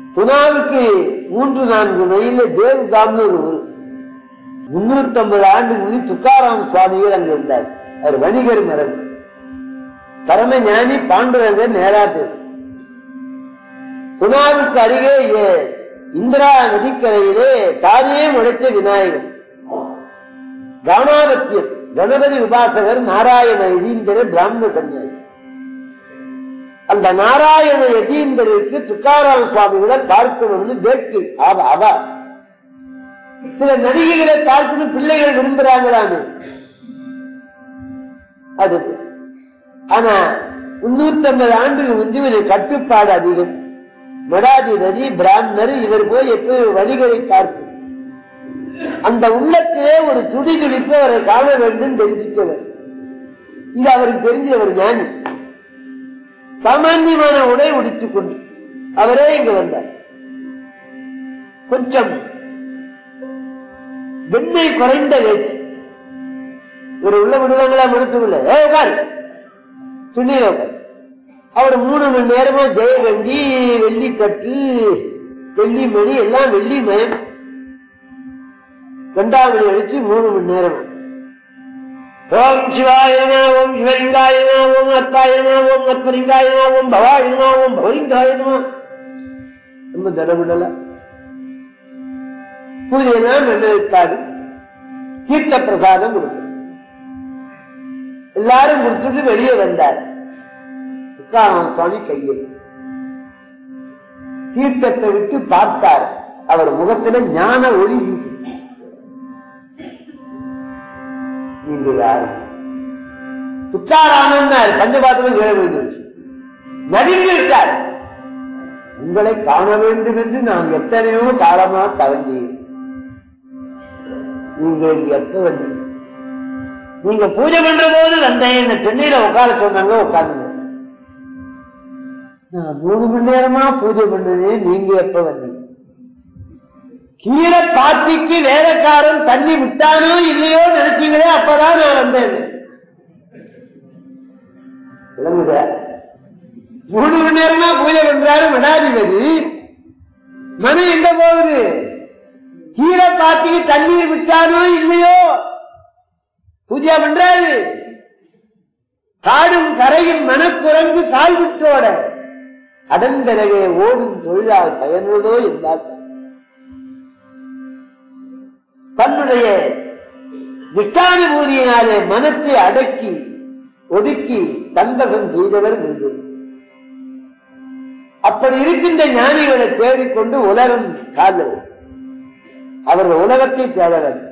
புனாவுக்கு மூன்று நான்கு மைல தேவ்காம்னு ஒரு ஊர் முன்னூத்தி ஐம்பது ஆண்டு முந்தி துக்காராம சுவாமிகள் அங்க இருந்தார் அவர் வணிகர் மரம் பரம ஞானி பாண்டுரங்கர் நேரா பேசும் புனாவுக்கு அருகே ஏ- இந்திரா நதிக்கரையிலே தானே முளைச்ச விநாயகர் கவனாபத்தியர் கணபதி உபாசகர் நாராயண யதீந்திர பிராமண சன்னியாசி அந்த நாராயண யதீந்திரருக்கு துக்காராம சுவாமிகளை பார்க்கணும்னு வேட்கை அவ அவ சில நடிகைகளை பார்க்கணும் பிள்ளைகள் விரும்புறாங்களான்னு அது ஆனா முன்னூத்தி ஐம்பது ஆண்டுக்கு முந்தி ஒரு கட்டுப்பாடு அதிகம் மடாதிபதி பிராமணர் இவர் போய் எப்ப வழிகளை பார்க்கும் அந்த உள்ளத்திலே ஒரு துடி துடிப்பு அவரை காண வேண்டும் தெரிஞ்சுக்க வேண்டும் இது அவருக்கு தெரிஞ்சு அவர் ஞானி சாமான்யமான உடை உடித்துக் கொண்டு அவரே இங்க வந்தார் கொஞ்சம் வெண்ணெய் குறைந்த வேட்சி ஒரு உள்ள விடுவாங்களா மருத்துவ ஏ உட்கார் துணியில உட்கார் அவர் மூணு மணி நேரமா ஜெயகண்டி வெள்ளி தட்டு வெள்ளி மணி எல்லாம் வெள்ளி மயம் ரெண்டாவது அடிச்சு மூணு மணி நேரம் ஓம் சிவாயனா ஓம் சிவலிங்காயனா ஓம் அத்தாயனா ஓம் அத்மலிங்காயனா ஓம் பவாயனா ஓம் பவலிங்காயனா ரொம்ப தடவிடல பூஜையெல்லாம் என்ன இருக்காது தீர்த்த பிரசாதம் கொடுக்கும் எல்லாரும் கொடுத்துட்டு வெளியே வந்தார் துக்காராம சுவாமி கையை தீர்த்தத்தை விட்டு பார்த்தார் அவர் முகத்துல ஞான ஒளி வீசி நீங்க யாரு துக்காராமன் பஞ்சபாத்திரம் கீழே விழுந்துருச்சு நடுங்கி விட்டார் உங்களை காண வேண்டும் என்று நான் எத்தனையோ காலமா கலந்தேன் நீங்க இங்க எப்ப வந்தீங்க நீங்க பூஜை பண்ற போது வந்தேன் என்ன சென்னையில உட்கார சொன்னாங்க உட்காந்துங்க நான் மூணு மணி நேரமா பூஜை பண்ணது நீங்க எப்ப வந்தீங்க கீரை பாத்திக்கு வேலைக்காரன் தண்ணி விட்டானோ இல்லையோ நினைச்சீங்களே அப்பதான் நான் வந்தேன் விளங்குதா மூணு மணி நேரமா பூஜை பண்றாரு மடாதிபதி மனு எங்க போகுது கீரை பாத்திக்கு தண்ணீர் விட்டானோ இல்லையோ பூஜை பண்றாரு காடும் கரையும் மனக்குரங்கு கால் விட்டோட அதன் பிறகே ஓடும் தொழிலால் பயனுள்ளதோ என்பார்கள் தன்னுடைய நிஷ்டானுபூதியினாலே மனத்தை அடக்கி ஒடுக்கி தந்தசம் செய்தவர் இது அப்படி இருக்கின்ற ஞானிகளை தேடிக்கொண்டு உலகம் காதல் அவர்கள் உலகத்தை தேடவர்